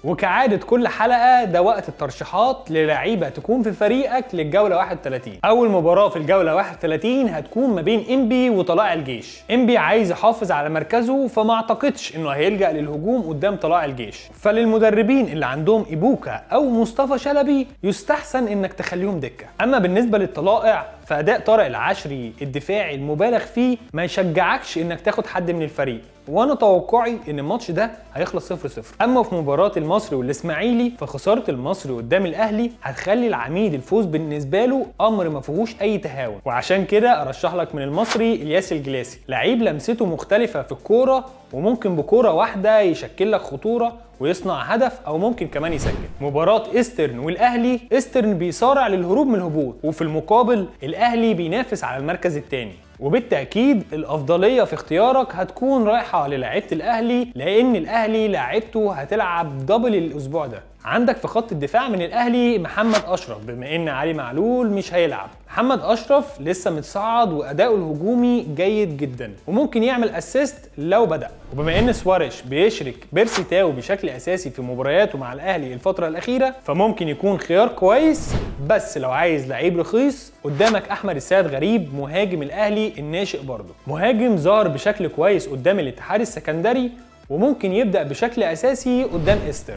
وكعادة كل حلقة ده وقت الترشيحات للعيبة تكون في فريقك للجولة 31 أول مباراة في الجولة 31 هتكون ما بين إنبي وطلائع الجيش إنبي عايز يحافظ على مركزه فما أعتقدش إنه هيلجأ للهجوم قدام طلائع الجيش فللمدربين اللي عندهم إيبوكا أو مصطفى شلبي يستحسن إنك تخليهم دكة أما بالنسبة للطلائع فاداء طارق العشري الدفاعي المبالغ فيه ما يشجعكش انك تاخد حد من الفريق وانا توقعي ان الماتش ده هيخلص 0 0 اما في مباراه المصري والاسماعيلي فخساره المصري قدام الاهلي هتخلي العميد الفوز بالنسبه له امر ما فيهوش اي تهاون وعشان كده ارشح لك من المصري الياس الجلاسي لعيب لمسته مختلفه في الكوره وممكن بكوره واحده يشكل لك خطوره ويصنع هدف او ممكن كمان يسجل مباراه ايسترن والاهلي ايسترن بيصارع للهروب من الهبوط وفي المقابل الاهلي بينافس على المركز الثاني وبالتاكيد الافضليه في اختيارك هتكون رايحه للاعيبه الاهلي لان الاهلي لاعيبته هتلعب دبل الاسبوع ده عندك في خط الدفاع من الاهلي محمد اشرف بما ان علي معلول مش هيلعب محمد اشرف لسه متصعد واداؤه الهجومي جيد جدا وممكن يعمل اسيست لو بدا وبما ان سواريش بيشرك بيرسي تاو بشكل اساسي في مبارياته مع الاهلي الفتره الاخيره فممكن يكون خيار كويس بس لو عايز لعيب رخيص قدامك احمد السيد غريب مهاجم الاهلي الناشئ برضه مهاجم ظهر بشكل كويس قدام الاتحاد السكندري وممكن يبدا بشكل اساسي قدام استر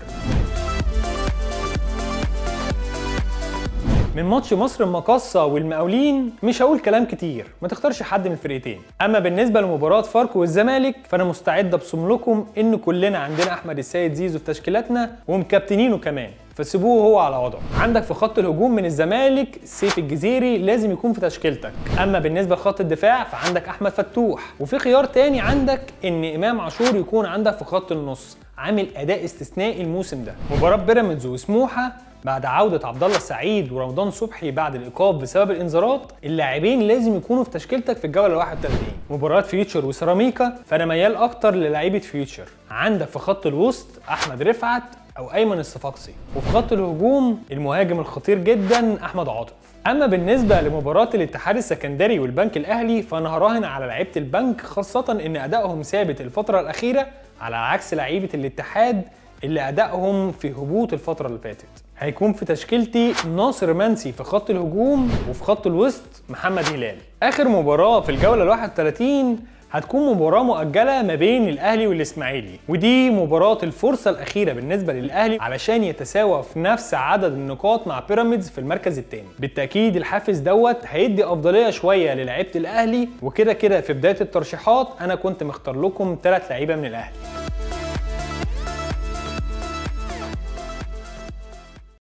من ماتش مصر المقاصة والمقاولين مش هقول كلام كتير ما تختارش حد من الفرقتين اما بالنسبة لمباراة فاركو والزمالك فانا مستعد ابصم لكم ان كلنا عندنا احمد السيد زيزو في تشكيلاتنا ومكابتنينه كمان فسيبوه هو على وضعه عندك في خط الهجوم من الزمالك سيف الجزيري لازم يكون في تشكيلتك اما بالنسبه لخط الدفاع فعندك احمد فتوح وفي خيار تاني عندك ان امام عاشور يكون عندك في خط النص عامل اداء استثنائي الموسم ده مباراه بيراميدز وسموحه بعد عودة عبد الله السعيد ورمضان صبحي بعد الإيقاف بسبب الإنذارات، اللاعبين لازم يكونوا في تشكيلتك في الجولة ال 31. مباراة فيوتشر وسيراميكا فأنا ميال أكتر للعيبة فيوتشر. عندك في خط الوسط أحمد رفعت أو أيمن الصفاقسي، وفي خط الهجوم المهاجم الخطير جدا أحمد عاطف. اما بالنسبه لمباراه الاتحاد السكندري والبنك الاهلي فانا هراهن على لعيبه البنك خاصه ان ادائهم ثابت الفتره الاخيره على عكس لعيبه الاتحاد اللي ادائهم في هبوط الفتره اللي فاتت هيكون في تشكيلتي ناصر منسي في خط الهجوم وفي خط الوسط محمد هلال اخر مباراه في الجوله ال 31 هتكون مباراة مؤجلة ما بين الأهلي والإسماعيلي ودي مباراة الفرصة الأخيرة بالنسبة للأهلي علشان يتساوى في نفس عدد النقاط مع بيراميدز في المركز الثاني بالتأكيد الحافز دوت هيدي أفضلية شوية للعيبة الأهلي وكده كده في بداية الترشيحات أنا كنت مختار لكم ثلاث لعيبة من الأهلي